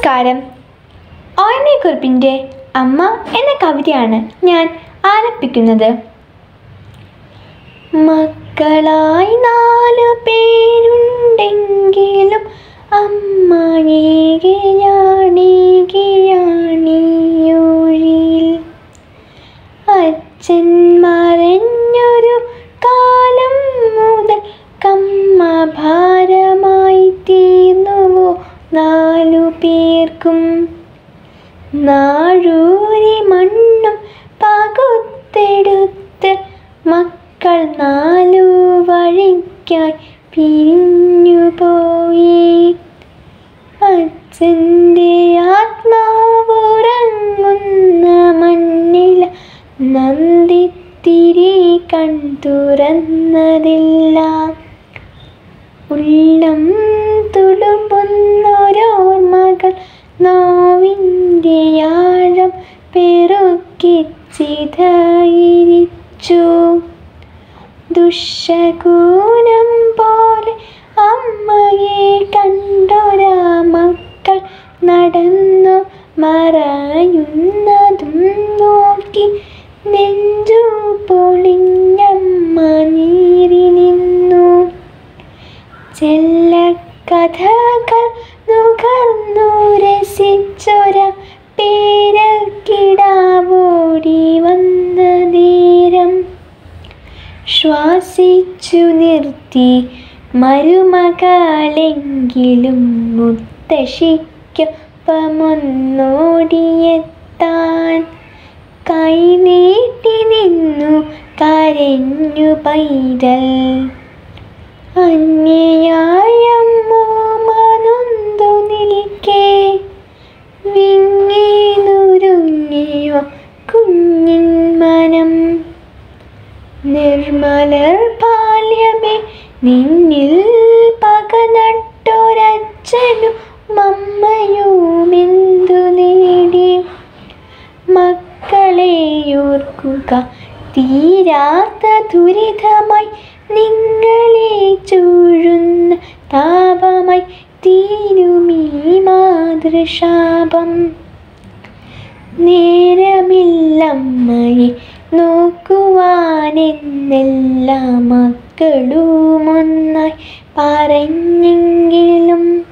നമസ്കാരം ഓയനക്കുറിപ്പിൻ്റെ അമ്മ എന്ന കവിതയാണ് ഞാൻ ആലപിക്കുന്നത് മക്കളായി നാലു പേരുണ്ടെങ്കിലും അമ്മ ഏകയാണേകയാണിയൊഴിയിൽ അച്ഛൻ മറഞ്ഞൊരു കാലം മുതൽ കമ്മ ഭാരമായി തീർന്നുവോ നാലു പേർക്കും നാഴൂരി മണ്ണും പകുത്തെടുത്ത് മക്കൾ നാലു വഴിക്കായി പിരിഞ്ഞുപോയി അച്ഛൻ്റെ ആത്മാവുറങ്ങുന്ന മണ്ണിൽ നന്ദിത്തിരി കൺ തുറന്നതില്ല ഉള്ളം തുളുമ്പുന്നൊരോർമ്മകൾ നോവിൻ്റെ ആഴം പെറുക്കി ചിതയിരിച്ചു ദുഷകൂനം പോലെ അമ്മയെ കണ്ടൊരാ മക്കൾ നടന്നു മറയുന്നതും നോക്കി നെഞ്ചു പൊളിഞ്ഞമ്മ നീറി നിന്നു ചെല്ലക്കഥകൾ നുകർന്നു രസിച്ചൊര പേരക്കിടാവോടി വന്ന നേരം ശ്വാസിച്ചു നിർത്തി മരുമകളെങ്കിലും മുത്തശ്ശിക്കൊപ്പമൊന്നോടിയെത്താൻ കൈനീട്ടി നിന്നു കരഞ്ഞു പൈതൽ അന്യയായമ്മോ മനൊന്തു നിൽക്കേ വിങ്ങി നുരുങ്ങിയോ കുഞ്ഞിൻ മനം നിർമ്മലർ ബാല്യമേ നിന്നിൽ പക നട്ടൊരച്ഛനും മമ്മയുമെന്തു നേടി മക്കളെയോർക്കുക തീരാത്ത ദുരിതമായി നിങ്ങളെ ചൂഴുന്ന താപമായി തീരുമീ മാതൃശാപം നേരമില്ലമ്മയെ നോക്കുവാനെന്നെല്ലാ മക്കളുമൊന്നായി പറഞ്ഞെങ്കിലും